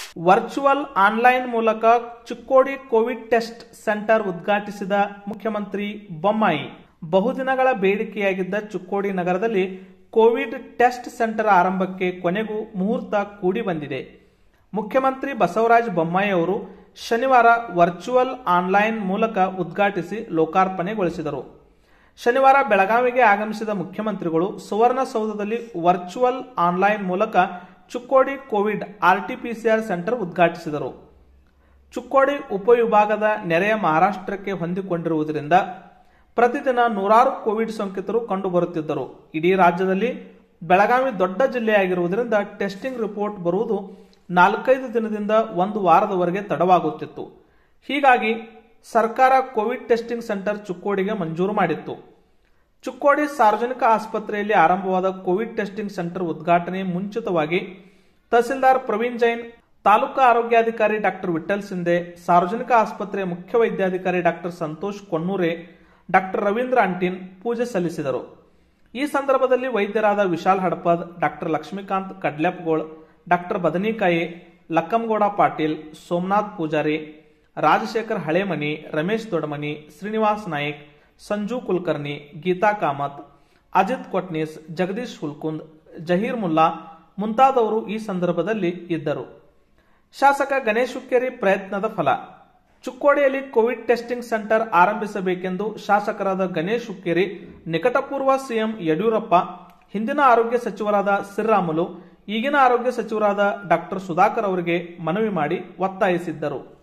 virtual online ಮೂಲಕ Chikkodi Covid test centre ಉದ್ಘಾಟಿಸಿದ ಮುಖ್ಯಮಂತ್ರಿ ಬೊಮ್ಮಾಯಿ ಬಹುದಿನಗಳ ಬೇಡಿಕೆಯಾಗಿದ್ದ ಚಿಕ್ಕೋಡಿ ನಗರದಲ್ಲಿ ಕೋವಿಡ್ ಟೆಸ್ಟ್ ಸೆಂಟರ್ ಆರಂಭಕ್ಕೆ ಕೊನೆಗೂ ಮುಹೂರ್ತ ಕೂಡಿ ಬಂದಿದೆ ಮುಖ್ಯಮಂತ್ರಿ ಬಸವರಾಜ ಬೊಮ್ಮಾಯಿ ಅವರು ಶನಿವಾರ ವರ್ಚುವಲ್ ಆನ್ಲೈನ್ ಮೂಲಕ ಉದ್ಘಾಟಿಸಿ ಲೋಕಾರ್ಪಣೆಗೊಳಿಸಿದರು ಶನಿವಾರ ಬೆಳಗಾವಿಗೆ ಆಗಮಿಸಿದ ಮುಖ್ಯಮಂತ್ರಿಗಳು ಸುವರ್ಣಸೌಧದಲ್ಲಿ ವರ್ಚುವಲ್ ಆನ್ಲೈನ್ ಮೂಲಕ ಚುಕ್ಕೋಡಿ ಕೋವಿಡ್ ಆರ್ಟಿಪಿಸಿಆರ್ ಸೆಂಟರ್ ಉದ್ಘಾಟಿಸಿದರು ಚುಕ್ಕೋಡಿ ಉಪವಿಭಾಗದ ನೆರೆಯ ಮಹಾರಾಷ್ಟ್ರಕ್ಕೆ ಹೊಂದಿಕೊಂಡಿರುವುದರಿಂದ ಪ್ರತಿದಿನ ನೂರಾರು ಕೋವಿಡ್ ಸೋಂಕಿತರು ಕಂಡುಬರುತ್ತಿದ್ದರು ಇಡೀ ರಾಜ್ಯದಲ್ಲಿ ಬೆಳಗಾವಿ ದೊಡ್ಡ ಜಿಲ್ಲೆಯಾಗಿರುವುದರಿಂದ ಟೆಸ್ಟಿಂಗ್ ರಿಪೋರ್ಟ್ ಬರುವುದು ನಾಲ್ಕೈದು ದಿನದಿಂದ ಒಂದು ವಾರದವರೆಗೆ ತಡವಾಗುತ್ತಿತ್ತು ಹೀಗಾಗಿ ಸರ್ಕಾರ ಕೋವಿಡ್ ಟೆಸ್ಟಿಂಗ್ ಸೆಂಟರ್ ಚುಕ್ಕೋಡಿಗೆ ಮಂಜೂರು ಮಾಡಿತ್ತು ಚುಕ್ಕೋಡಿ ಸಾರ್ವಜನಿಕ ಆಸ್ಪತ್ರೆಯಲ್ಲಿ ಆರಂಭವಾದ ಕೋವಿಡ್ ಟೆಸ್ಟಿಂಗ್ ಸೆಂಟರ್ ಉದ್ಘಾಟನೆ ಮುಂಚಿತವಾಗಿ ತಹಸೀಲ್ದಾರ್ ಪ್ರವೀಣ್ ಜೈನ್ ತಾಲೂಕಾ ಆರೋಗ್ಯಾಧಿಕಾರಿ ಡಾಕ್ಟರ್ ವಿಠಲ್ ಸಿಂಧೆ ಸಾರ್ವಜನಿಕ ಆಸ್ಪತ್ರೆಯ ಮುಖ್ಯ ವೈದ್ಯಾಧಿಕಾರಿ ಡಾಕ್ಟರ್ ಸಂತೋಷ್ ಕೊಣ್ಣೂರೆ ಡಾಕ್ಟರ್ ರವೀಂದ್ರ ಅಂಟಿನ್ ಪೂಜೆ ಸಲ್ಲಿಸಿದರು ಈ ಸಂದರ್ಭದಲ್ಲಿ ವೈದ್ಯರಾದ ವಿಶಾಲ್ ಹಡಪದ್ ಡಾಕ್ಟರ್ ಲಕ್ಷ್ಮೀಕಾಂತ್ ಕಡ್ಲೆಪ್ಗೋಳ್ ಡಾಕ್ಟರ್ ಬದನಿಕಾಯಿ ಲಕ್ಕಂಗೌಡ ಪಾಟೀಲ್ ಸೋಮನಾಥ್ ಪೂಜಾರಿ ರಾಜಶೇಖರ್ ಹಳೇಮನಿ ರಮೇಶ್ ದೊಡಮನಿ ಶ್ರೀನಿವಾಸ್ ನಾಯ್ಕ್ ಸಂಜು ಕುಲಕರ್ಣಿ ಗೀತಾ ಕಾಮತ್ ಅಜಿತ್ ಕೊಟ್ನೀಸ್ ಜಗದೀಶ್ ಹುಲ್ಕುಂದ್ ಜಹೀರ್ ಮುಲ್ಲಾ ಮುಂತಾದವರು ಈ ಸಂದರ್ಭದಲ್ಲಿ ಇದ್ದರು ಶಾಸಕ ಗಣೇಶ್ ಹುಕ್ಕೇರಿ ಪ್ರಯತ್ನದ ಫಲ ಚುಕ್ಕೋಡಿಯಲ್ಲಿ ಕೋವಿಡ್ ಟೆಸ್ಟಿಂಗ್ ಸೆಂಟರ್ ಆರಂಭಿಸಬೇಕೆಂದು ಶಾಸಕರಾದ ಗಣೇಶ್ ಹುಕ್ಕೇರಿ ನಿಕಟಪೂರ್ವ ಸಿಎಂ ಯಡಿಯೂರಪ್ಪ ಹಿಂದಿನ ಆರೋಗ್ಯ ಸಚಿವರಾದ ಸಿರ್ರಾಮುಲು ಈಗಿನ ಆರೋಗ್ಯ ಸಚಿವರಾದ ಡಾಕ್ಟರ್ ಸುಧಾಕರ್ ಅವರಿಗೆ ಮನವಿ ಮಾಡಿ ಒತ್ತಾಯಿಸಿದ್ದರು